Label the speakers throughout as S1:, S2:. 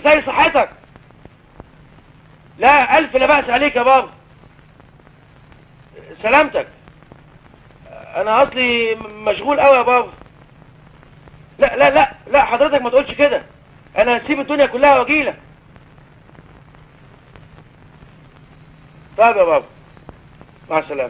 S1: ازاي صحتك لا الف لا بأس عليك يا بابا سلامتك انا اصلي مشغول قوي يا بابا لا لا لا لا حضرتك ما تقولش كده انا هسيب الدنيا كلها واجيلك طيب يا بابا مع السلامه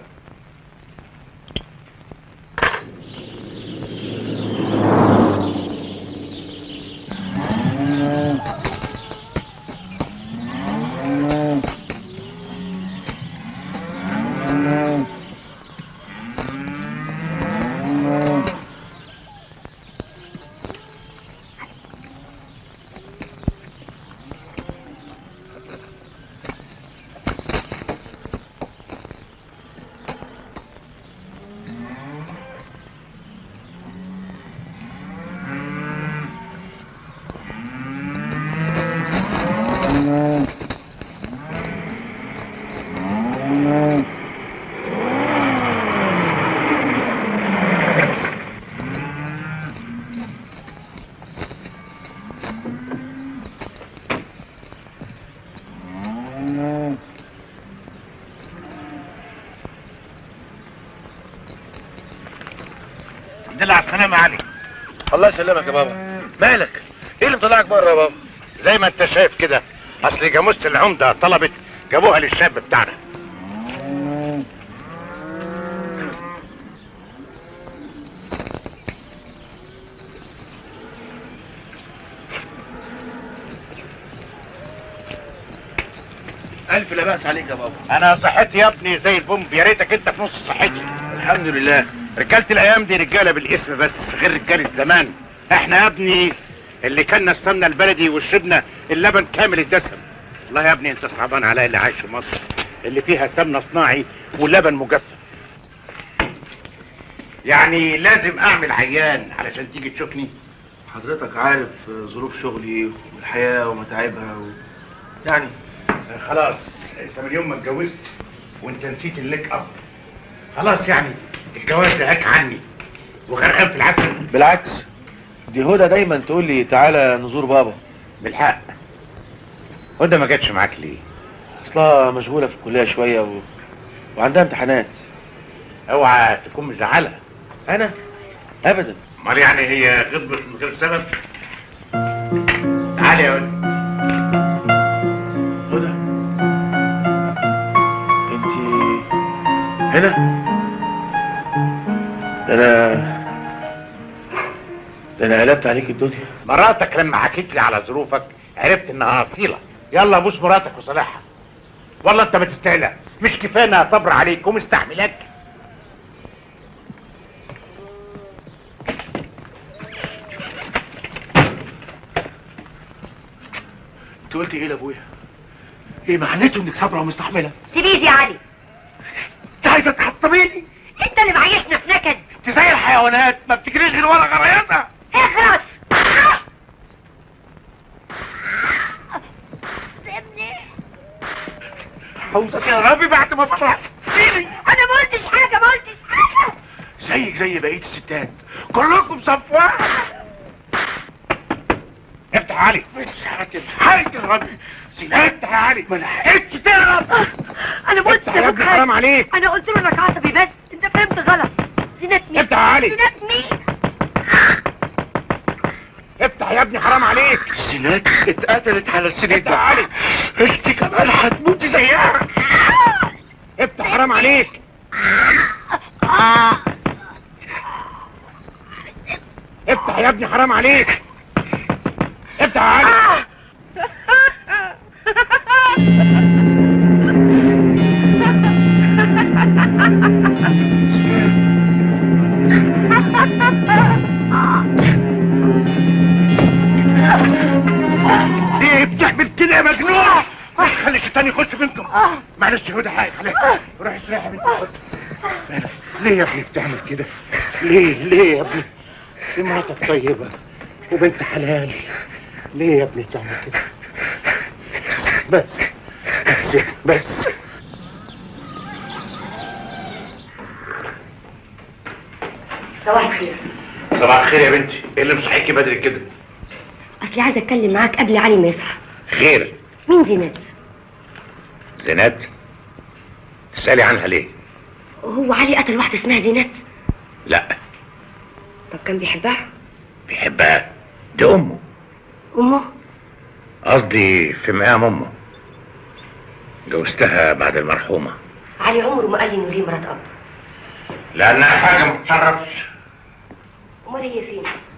S2: الحمد لله على السلامة يا علي
S1: الله يسلمك يا بابا مالك ايه اللي مطلعك بره يا بابا
S2: زي ما انت شايف كده اصل جاموسة العمدة طلبت جابوها للشاب بتاعنا
S1: الف لا بأس عليك يا بابا
S2: انا صحتي يا ابني زي البومب يا ريتك انت في نص صحتي
S1: الحمد لله
S2: رجالة الايام دي رجالة بالاسم بس غير رجالة زمان احنا يا ابني اللي كنا السمنة البلدي وشربنا اللبن كامل الدسم والله يا ابني انت صعبان عليا اللي عايش في مصر اللي فيها سمنة صناعي ولبن مجفف يعني لازم اعمل عيان علشان تيجي تشوفني
S1: حضرتك عارف ظروف شغلي والحياة ومتاعبها و... يعني
S2: خلاص انت من يوم ما اتجوزت وانت نسيت الليك اب خلاص يعني الجواز ده هاك عني وغرقان في العسل
S1: بالعكس دي هدى دايما تقول لي تعالى نزور بابا
S2: بالحق وده ما جاتش معاك ليه
S1: اصلها مشغولة في الكلية شوية و... وعندها امتحانات
S2: اوعى تكون مزعلها
S1: انا ابدا
S2: امال يعني هي غضبت من غير سبب تعالي يا ولد
S1: هدى انت هنا ده انا ده انا قلبت عليك الدنيا
S2: مراتك لما حكيت لي على ظروفك عرفت انها اصيله يلا بوس مراتك وصالحها والله انت بتستاهلها مش كفايه انها صبر عليك ومستحملاك
S1: انت قلت ايه لابويا ايه معناته انك صابره ومستحمله
S3: سيبيد يا علي
S1: انت عايزه تحطميني
S3: انت اللي معيشنا في نكد
S1: انت زي الحيوانات ما بتجريش غير ورا غريزه
S3: اخرس سيبني
S1: عاوزك يا ربي بعد ما فرحت سيبي
S3: انا ما قلتش حاجه ما قلتش حاجه
S1: زيك زي بقيه الستات كلكم صف واحد
S2: افتح يا علي
S1: مش هتلحقني يا ربي سيبك يا علي ما لحقتش تعرف
S3: انا ما قلتش
S2: افتح يا
S3: لابوك
S2: ابني حرام
S3: حاجه
S2: عليك
S3: انا قلت له انك عصبي بس انت فهمت غلط زينتني
S2: افتح يا علي
S3: زينتني
S2: افتح يا ابني حرام عليك
S1: سينات اتقتلت على السنين
S2: افتح يا علي
S1: انت كمان هتموتي زيها
S2: افتح حرام عليك افتح يا ابني حرام عليك افتح يا علي
S1: ليه بتعمل كده يا مجنون خلي الشيطان يخش منكم معلش هدى حاجة خليك روح استريح يا بنت مالك؟ ليه يا ابني بتعمل كده ليه ليه يا ابني دي مراتك طيبة وبنت حلال ليه يا ابني بتعمل كده بس بس بس
S3: صباح الخير
S2: صباح الخير يا بنتي ايه اللي مصحيكي بدري كده
S3: اصلي عايزه اتكلم معاك قبل علي ما يصحى
S2: خير
S3: مين زينات
S2: زينات تسألي عنها ليه
S3: هو علي قتل واحدة اسمها زينات
S2: لا
S3: طب كان بيحبها
S2: بيحبها دي امه
S3: أمه
S2: قصدي في مقام امه جوزتها بعد المرحومة
S3: علي عمره ما قال لي إنه ليه مرات أب
S2: لأنها حاجة ما تشرفش
S3: أمال هي فين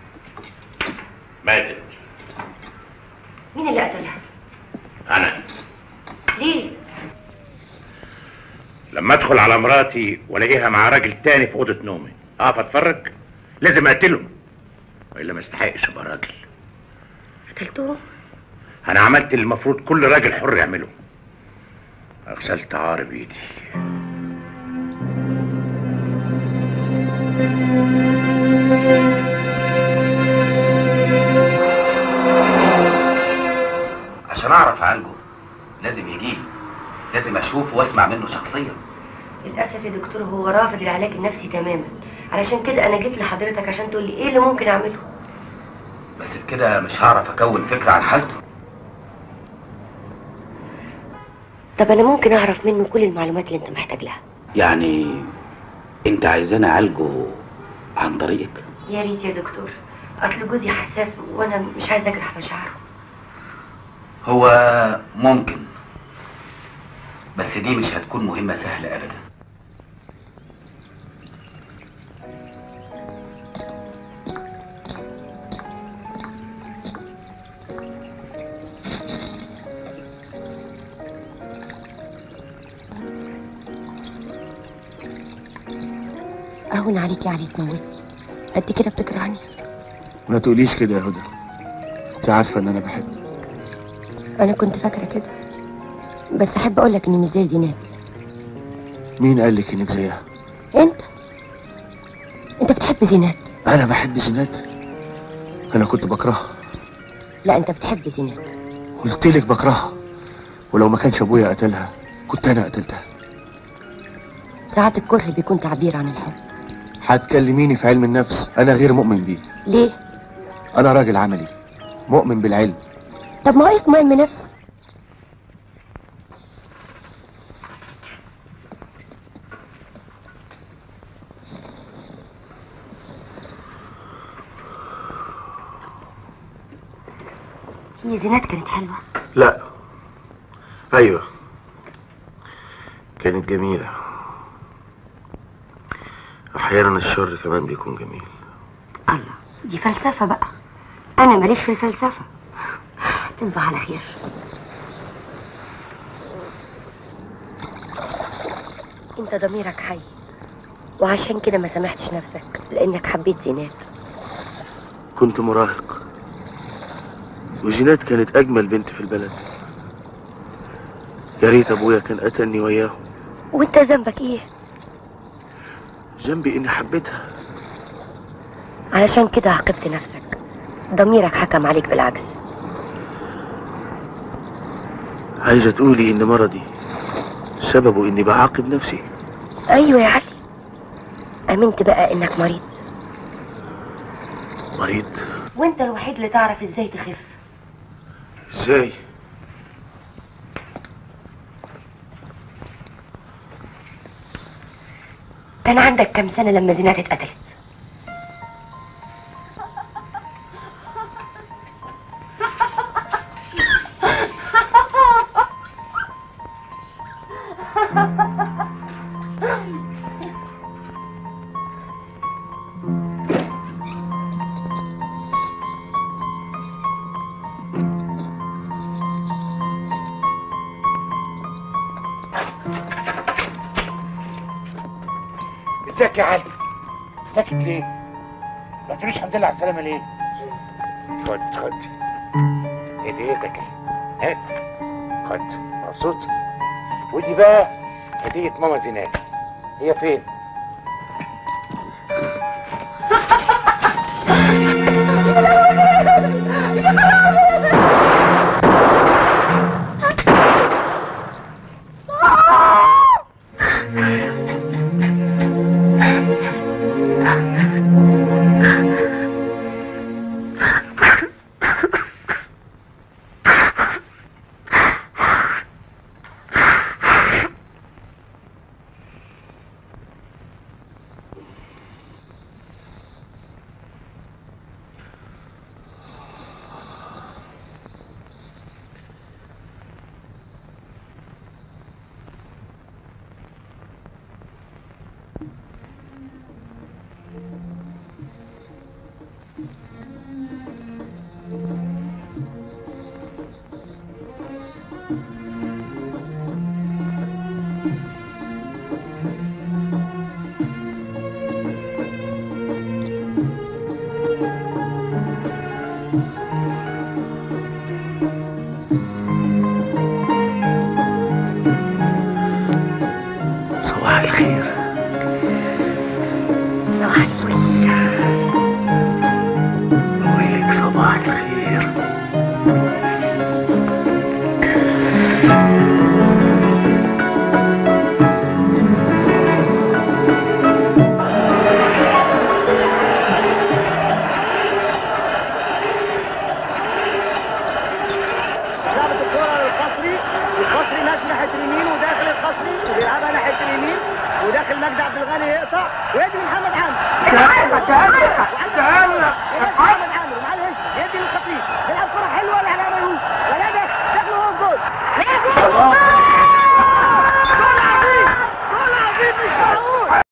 S2: ماتت
S3: مين اللي قتلها
S2: أنا
S3: ليه
S2: لما أدخل على مراتي وألاقيها مع راجل تاني في أوضة نومي أقف أتفرج لازم أقتله وإلا ما استحقش أبقى راجل
S3: قتلتهم
S2: أنا عملت اللي المفروض كل راجل حر يعمله غسلت عار بإيدي
S4: عشان اعرف عنه لازم يجيلي لازم اشوفه واسمع منه شخصيا
S3: للأسف يا دكتور هو رافض العلاج النفسي تماما علشان كده أنا جيت لحضرتك عشان تقول لي إيه اللي ممكن أعمله
S4: بس بكده مش هعرف اكون فكره عن حالته
S3: طب أنا ممكن أعرف منه كل المعلومات اللي أنت محتاج لها
S4: يعني انت عايزاني اعالجه عن طريقك
S3: يا ريت يا دكتور أصل جوزي حساس وأنا مش عايزة أجرح مشاعره
S4: هو ممكن بس دي مش هتكون مهمه سهله ابدا
S3: أهون عليك يا علي تموتني قد كده بتكرهني
S1: ما تقوليش كده يا هدى انت عارفة ان انا بحبك
S3: أنا كنت فاكرة كده بس أحب أقول لك إني مش زي زينات
S1: مين قال لك انك زيها
S3: أنت أنت بتحب زينات
S1: انا بحب زينات انا كنت بكرهها
S3: لا أنت بتحب زينات
S1: قلت لك بكرهها ولو ما كانش ابويا قتلها كنت انا قتلتها
S3: ساعات الكره بيكون تعبير عن الحب
S1: هتكلميني في علم النفس انا غير مؤمن بيه
S3: ليه؟
S1: انا راجل عملي مؤمن بالعلم
S3: طب ما هو اسمه علم نفس هي زينات كانت حلوة
S1: لا ايوه كانت جميلة احيانا الشر كمان بيكون جميل
S3: الله دي فلسفة بقى أنا ماليش في الفلسفة تصبح على خير أنت ضميرك حي وعشان كده ما سامحتش نفسك لأنك حبيت زينات
S1: كنت مراهق وجينات كانت اجمل بنت في البلد يا ريت ابويا كان قتلني وياهم
S3: وأنت ذنبك إيه؟
S1: جنبي اني حبيتها
S3: علشان كده عاقبت نفسك ضميرك حكم عليك بالعكس
S1: عايزة تقولي ان مرضي سببه اني بعاقب نفسي
S3: أيوة يا علي أمنت بقى إنك مريض
S1: مريض
S3: وأنت الوحيد اللي تعرف إزاي تخف
S1: ازاي
S3: كان عندك كام سنة لما زينات اتقتلت
S2: ازيك يا علي ساكت ليه ما تقوليش الحمد لله على السلامه ليه خد خد هديتك اهي ها خد مبسوط ودي بقى هديه ماما زينات هي فين
S1: صباح الخير
S3: صباح الفل
S1: ويلك صباح الخير
S5: لعبة الكرة للقصري القصري ماشي ناحية اليمين وداخل القصري وبيلعبها ناحية اليمين وداخل مجدي عبد الغني يقطع ويدي محمد حمدي